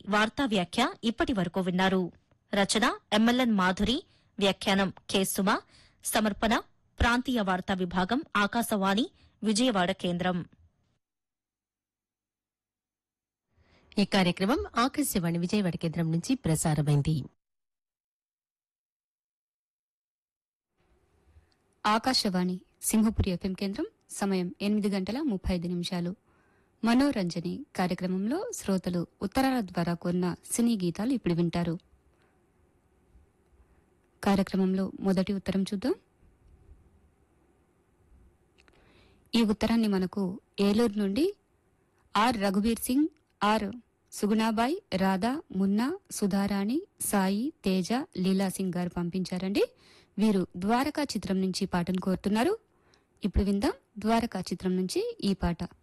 వార్తా వ్యాఖ్య ఇప్పటి వరకు విన్నారు రచన ఎమ్మెల్యన్ మాధురి వ్యాఖ్యానం కె సుమ సమర్పణ ప్రాంతీయ వార్తా విభాగం ఆకాశవాణి విజయవాడ కేంద్రం ఈ కార్యక్రమం ఆకాశవాణి విజయవాడ కేంద్రం నుంచి ప్రసారమైంది ఆకాశవాణి సింహపురి ఎఫ్ఎం కేంద్రం సమయం ఎనిమిది గంటల ముప్పై ఐదు నిమిషాలు మనోరంజని కార్యక్రమంలో శ్రోతలు ఉత్తరాల ద్వారా కొన్న సినీ గీతాలు ఇప్పుడు వింటారు కార్యక్రమంలో మొదటి ఉత్తరం చూద్దాం ఈ ఉత్తరాన్ని మనకు ఏలూరు నుండి ఆర్ రఘువీర్ సింగ్ ఆర్ సుగుణాబాయ్ రాధా మున్నా సుధారాణి సాయి తేజ లీలా సింగ్ గారు పంపించారండి వీరు ద్వారకా చిత్రం నుంచి పాటను కోరుతున్నారు ఇప్పుడు విందాం ద్వారకా చిత్రం నుంచి ఈ పాట